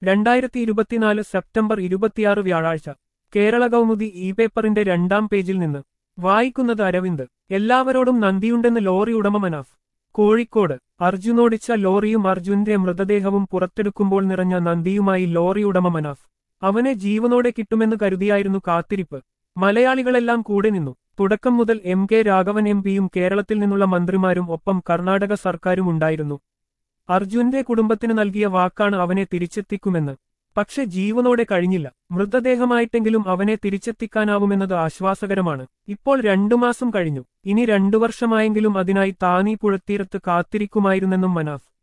രണ്ടായിരത്തി ഇരുപത്തിനാല് സെപ്റ്റംബർ ഇരുപത്തിയാറ് വ്യാഴാഴ്ച കേരള കൗമുദി ഇ പേപ്പറിന്റെ രണ്ടാം പേജിൽ നിന്ന് വായിക്കുന്നത് അരവിന്ദ് എല്ലാവരോടും നന്ദിയുണ്ടെന്ന് ലോറി ഉടമ മനാഫ് കോഴിക്കോട് അർജുനോടിച്ച ലോറിയും അർജുന്റെ മൃതദേഹവും പുറത്തെടുക്കുമ്പോൾ നിറഞ്ഞ നന്ദിയുമായി ലോറി ഉടമ മനാഫ് അവനെ ജീവനോടെ കിട്ടുമെന്ന് കരുതിയായിരുന്നു കാത്തിരിപ്പ് മലയാളികളെല്ലാം കൂടെ നിന്നു തുടക്കം മുതൽ എം കെ രാഘവൻ എം പിയും കേരളത്തിൽ നിന്നുള്ള മന്ത്രിമാരും ഒപ്പം കർണാടക സർക്കാരും ഉണ്ടായിരുന്നു അർജുന്റെ കുടുംബത്തിന് നൽകിയ വാക്കാണ് അവനെ തിരിച്ചെത്തിക്കുമെന്ന് പക്ഷെ ജീവനോടെ കഴിഞ്ഞില്ല മൃതദേഹമായിട്ടെങ്കിലും അവനെ തിരിച്ചെത്തിക്കാനാവുമെന്നത് ആശ്വാസകരമാണ് ഇപ്പോൾ രണ്ടു മാസം കഴിഞ്ഞു ഇനി രണ്ടു വർഷമായെങ്കിലും അതിനായി താനീ പുഴത്തീരത്ത് കാത്തിരിക്കുമായിരുന്നെന്നും മനാഫ്